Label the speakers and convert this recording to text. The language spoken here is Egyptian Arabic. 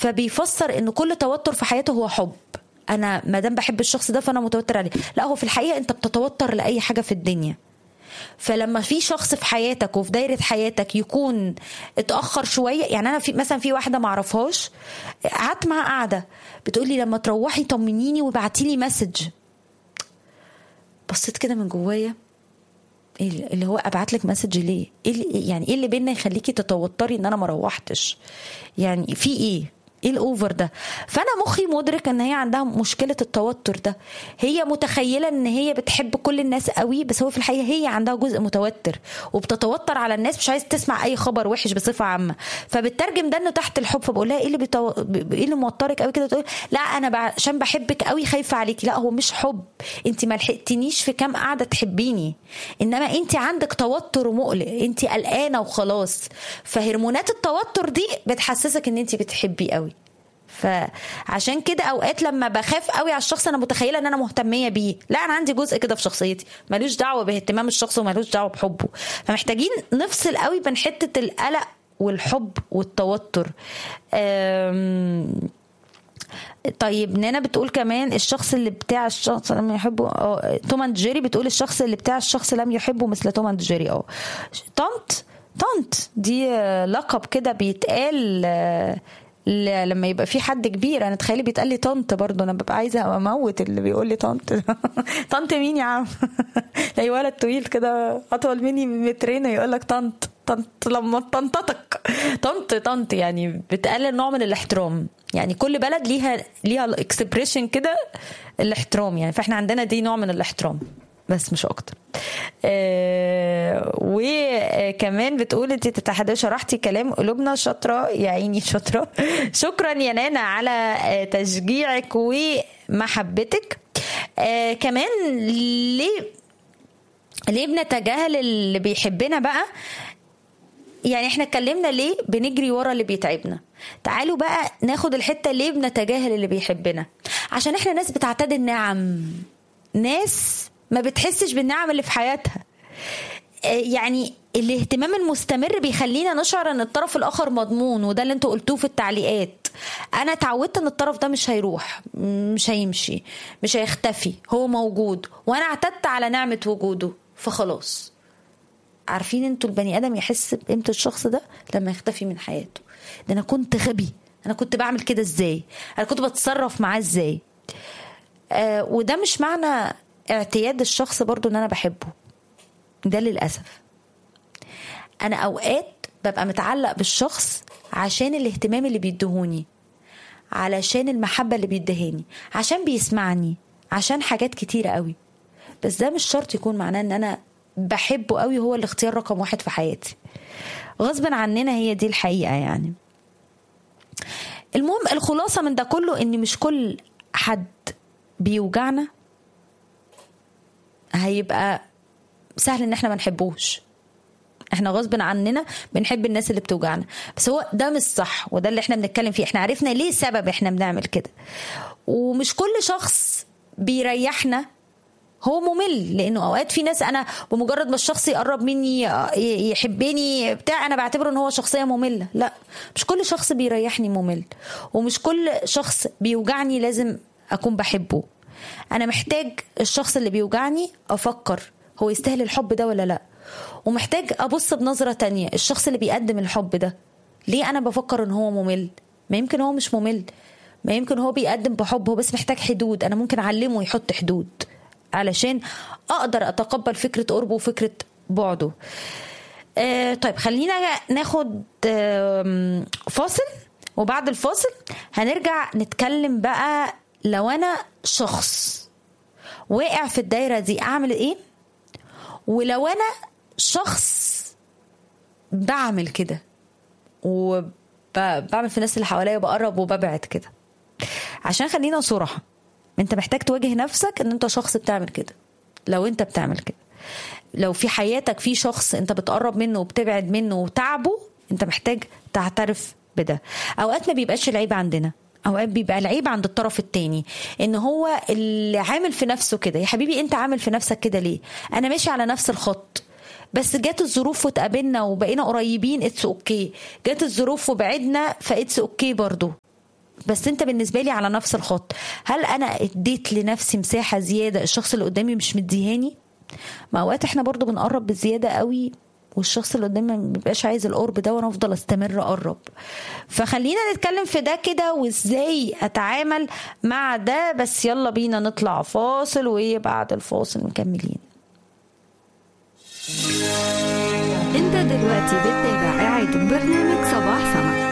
Speaker 1: فبيفسر ان كل توتر في حياته هو حب انا ما دام بحب الشخص ده فانا متوتر عليه لا هو في الحقيقه انت بتتوتر لاي حاجه في الدنيا فلما في شخص في حياتك وفي دايره حياتك يكون اتاخر شويه يعني انا في مثلا في واحده ما اعرفهاش قعدت معاها قاعده بتقول لي لما تروحي طمنيني وابعتي لي مسج بصيت كده من جوايا إيه اللي هو ابعت لك مسج ليه ايه اللي يعني ايه اللي بينا يخليكي تتوتري ان انا ما روحتش يعني في ايه ايه الاوفر ده فانا مخي مدرك ان هي عندها مشكله التوتر ده هي متخيله ان هي بتحب كل الناس قوي بس هو في الحقيقه هي عندها جزء متوتر وبتتوتر على الناس مش عايز تسمع اي خبر وحش بصفه عامه فبترجم ده انه تحت الحب فبقول لها ايه اللي بتو... ايه اللي موترك قوي كده تقول لا انا عشان بحبك قوي خايفه عليكي لا هو مش حب انت ما لحقتنيش في كام قاعده تحبيني انما انت عندك توتر ومقلق انت قلقانه وخلاص فهرمونات التوتر دي بتحسسك ان انت بتحبي قوي فعشان كده اوقات لما بخاف قوي على الشخص انا متخيله ان انا مهتميه بيه لا انا عندي جزء كده في شخصيتي ملوش دعوه باهتمام الشخص وملوش دعوه بحبه فمحتاجين نفصل قوي بين حته القلق والحب والتوتر أم طيب نانا بتقول كمان الشخص اللي بتاع الشخص لم يحبه اه توم اند جيري بتقول الشخص اللي بتاع الشخص لم يحبه مثل توم اند جيري اه طنط طنط دي لقب كده بيتقال لما يبقى في حد كبير انا تخيلي بيتقال لي طنط برضه انا ببقى عايزه اموت اللي بيقول لي طنط طنط مين يا عم لا ولد طويل كده اطول مني مترين يقول لك طنط طنط لما طنطتك طنط طنط يعني بتقلل نوع من الاحترام يعني كل بلد ليها ليها الاكسبريشن كده الاحترام يعني فاحنا عندنا دي نوع من الاحترام بس مش اكتر آه وكمان بتقول انت تتحدى شرحتي كلام قلوبنا شاطره يا عيني شاطره شكرا يا نانا على تشجيعك ومحبتك آه كمان ليه ليه بنتجاهل اللي بيحبنا بقى يعني احنا اتكلمنا ليه بنجري ورا اللي بيتعبنا تعالوا بقى ناخد الحته ليه بنتجاهل اللي بيحبنا عشان احنا ناس بتعتاد النعم ناس ما بتحسش بالنعم اللي في حياتها يعني الاهتمام المستمر بيخلينا نشعر ان الطرف الاخر مضمون وده اللي انتوا قلتوه في التعليقات انا اتعودت ان الطرف ده مش هيروح مش هيمشي مش هيختفي هو موجود وانا اعتدت على نعمه وجوده فخلاص عارفين انتوا البني ادم يحس بقيمه الشخص ده لما يختفي من حياته ده انا كنت غبي انا كنت بعمل كده ازاي انا كنت بتصرف معاه ازاي آه وده مش معنى اعتياد الشخص برضو ان انا بحبه ده للاسف انا اوقات ببقى متعلق بالشخص عشان الاهتمام اللي بيدهوني علشان المحبه اللي بيدهاني عشان بيسمعني عشان حاجات كتيره قوي بس ده مش شرط يكون معناه ان انا بحبه قوي هو الاختيار رقم واحد في حياتي غصبا عننا هي دي الحقيقه يعني المهم الخلاصه من ده كله ان مش كل حد بيوجعنا هيبقى سهل ان احنا ما نحبوش احنا غصب عننا بنحب الناس اللي بتوجعنا بس هو ده مش صح وده اللي احنا بنتكلم فيه احنا عرفنا ليه سبب احنا بنعمل كده ومش كل شخص بيريحنا هو ممل لانه اوقات في ناس انا بمجرد ما الشخص يقرب مني يحبني بتاع انا بعتبره ان هو شخصيه ممله لا مش كل شخص بيريحني ممل ومش كل شخص بيوجعني لازم اكون بحبه انا محتاج الشخص اللي بيوجعني افكر هو يستاهل الحب ده ولا لا ومحتاج ابص بنظره تانية الشخص اللي بيقدم الحب ده ليه انا بفكر ان هو ممل ما يمكن هو مش ممل ما يمكن هو بيقدم بحب هو بس محتاج حدود انا ممكن اعلمه يحط حدود علشان اقدر اتقبل فكره قربه وفكره بعده آه طيب خلينا ناخد آه فاصل وبعد الفاصل هنرجع نتكلم بقى لو انا شخص واقع في الدايره دي اعمل ايه ولو انا شخص بعمل كده وبعمل في الناس اللي حواليا بقرب وببعد كده عشان خلينا صراحه انت محتاج تواجه نفسك ان انت شخص بتعمل كده لو انت بتعمل كده لو في حياتك في شخص انت بتقرب منه وبتبعد منه وتعبه انت محتاج تعترف بده اوقات ما بيبقاش العيب عندنا اوقات بيبقى العيب عند الطرف التاني ان هو اللي عامل في نفسه كده يا حبيبي انت عامل في نفسك كده ليه انا ماشي على نفس الخط بس جت الظروف واتقابلنا وبقينا قريبين اتس اوكي جت الظروف وبعدنا فاتس اوكي برضو بس انت بالنسبه لي على نفس الخط هل انا اديت لنفسي مساحه زياده الشخص اللي قدامي مش مديهاني ما اوقات احنا برضو بنقرب بزياده قوي والشخص اللي قدامي ما بيبقاش عايز القرب ده وانا افضل استمر اقرب فخلينا نتكلم في ده كده وازاي اتعامل مع ده بس يلا بينا نطلع فاصل وبعد الفاصل مكملين
Speaker 2: انت دلوقتي بتتابع قاعد برنامج صباح سما